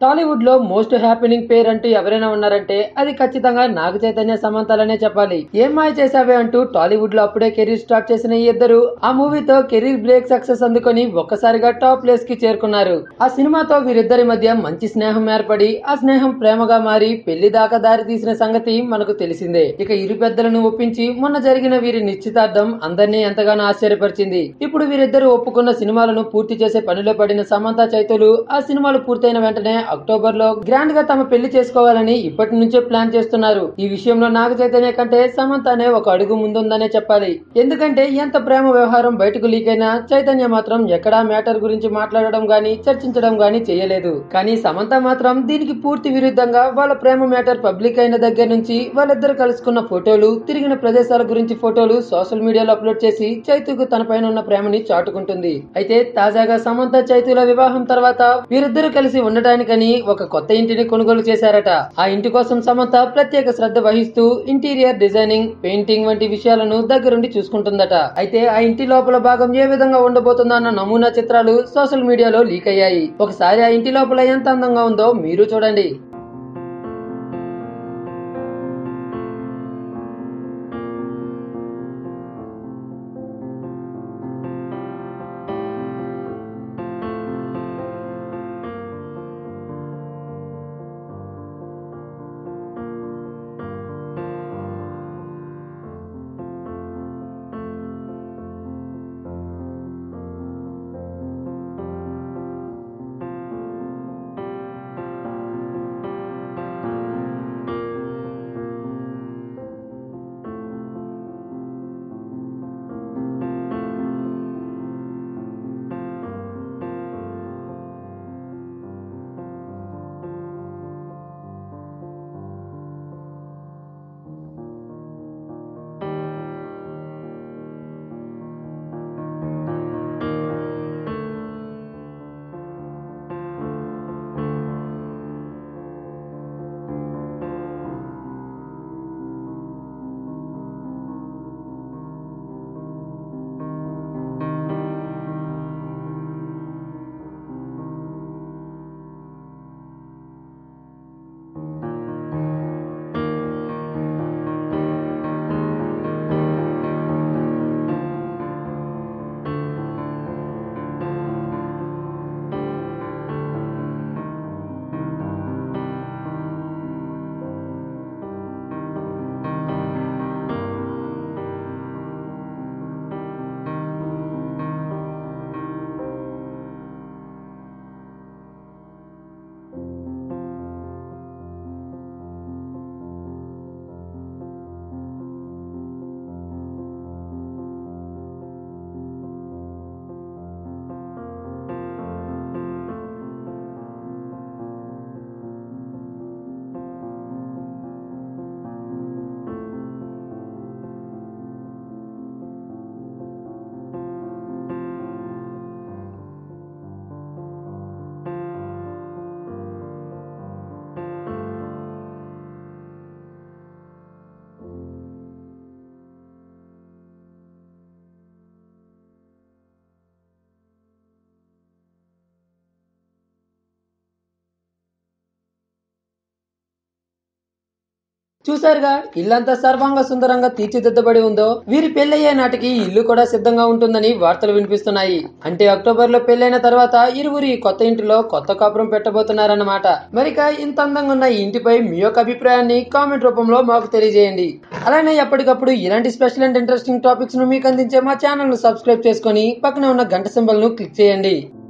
టాలీవుడ్ లో most happening పేర్ అంటూ ఎవరైనా ఉన్నారంటే అది ఖచ్చితంగా నాగ చైతన్య సమంతాలనే చెప్పాలి ఏం మాయ చేసావే అంటూ టాలీవుడ్ లో అప్పుడే కెరీర్ స్టార్ట్ చేసిన ఈ ఇద్దరు ఆ మూవీతో కెరీర్ బ్రేక్ సక్సెస్ అందుకొని ఒక్కసారిగా టాప్ ప్లేస్ కి చేరుకున్నారు ఆ సినిమాతో వీరిద్దరి మధ్య మంచి స్నేహం ఏర్పడి ఆ స్నేహం ప్రేమగా మారి పెళ్లి దాకా దారి తీసిన సంగతి మనకు తెలిసిందే ఇక ఇరు పెద్దలను ఒప్పించి మొన్న జరిగిన వీరి నిశ్చితార్థం అందరినీ ఎంతగానో ఆశ్చర్యపరిచింది ఇప్పుడు వీరిద్దరు ఒప్పుకున్న సినిమాలను పూర్తి చేసే పనిలో పడిన సమంత చైతులు ఆ సినిమాలు పూర్తయిన వెంటనే అక్టోబర్ లో గ్రాండ్ గా తమ పెళ్లి చేసుకోవాలని ఇప్పటి నుంచే ప్లాన్ చేస్తున్నారు ఈ విషయంలో నాగ చైతన్య కంటే సమంతనే ఒక అడుగు ముందుందనే చెప్పాలి ఎందుకంటే ఎంత ప్రేమ వ్యవహారం బయటకు లీక్ అయినా చైతన్య మాత్రం ఎక్కడా మ్యాటర్ గురించి మాట్లాడడం గాని చర్చించడం గాని చేయలేదు కానీ సమంత మాత్రం దీనికి పూర్తి విరుద్ధంగా వాళ్ళ ప్రేమ మ్యాటర్ పబ్లిక్ అయిన దగ్గర నుంచి వాళ్ళిద్దరు కలుసుకున్న ఫోటోలు తిరిగిన ప్రదేశాల గురించి ఫోటోలు సోషల్ మీడియాలో అప్లోడ్ చేసి చైతుకు తన పైన ఉన్న ప్రేమని చాటుకుంటుంది అయితే తాజాగా సమంత చైతుల వివాహం తర్వాత వీరిద్దరూ కలిసి ఉండటానికని ఒక కొత్త ఇంటిని కొనుగోలు చేశారట ఆ ఇంటి కోసం సమంత ప్రత్యేక శ్రద్ధ వహిస్తూ ఇంటీరియర్ డిజైనింగ్ పెయింటింగ్ వంటి విషయాలను దగ్గరుండి చూసుకుంటుందట అయితే ఆ ఇంటి లోపల భాగం ఏ విధంగా ఉండబోతుందో అన్న నమూనా చిత్రాలు సోషల్ మీడియాలో లీక్ అయ్యాయి ఒకసారి ఆ ఇంటి లోపల ఎంత అందంగా ఉందో మీరు చూడండి చూసారుగా ఇల్లంతా సర్వాంగ సుందరంగా తీర్చిదిద్దబడి ఉందో వీరి పెళ్లయ్యే నాటికి ఈ ఇల్లు కూడా సిద్ధంగా ఉంటుందని వార్తలు వినిపిస్తున్నాయి అంటే అక్టోబర్ లో పెళ్లైన తర్వాత ఇరువురు ఈ కొత్త ఇంటిలో కొత్త కాపురం పెట్టబోతున్నారన్నమాట మరిక ఇంత అందంగా ఉన్న ఈ ఇంటిపై మీ యొక్క అభిప్రాయాన్ని కామెంట్ రూపంలో మాకు తెలియజేయండి అలానే ఎప్పటికప్పుడు ఇలాంటి స్పెషల్ అండ్ ఇంట్రెస్టింగ్ టాపిక్స్ ను మీకు అందించే మా ఛానల్ ను సబ్స్క్రైబ్ చేసుకొని పక్కనే ఉన్న గంట సింబల్ ను క్లిక్ చేయండి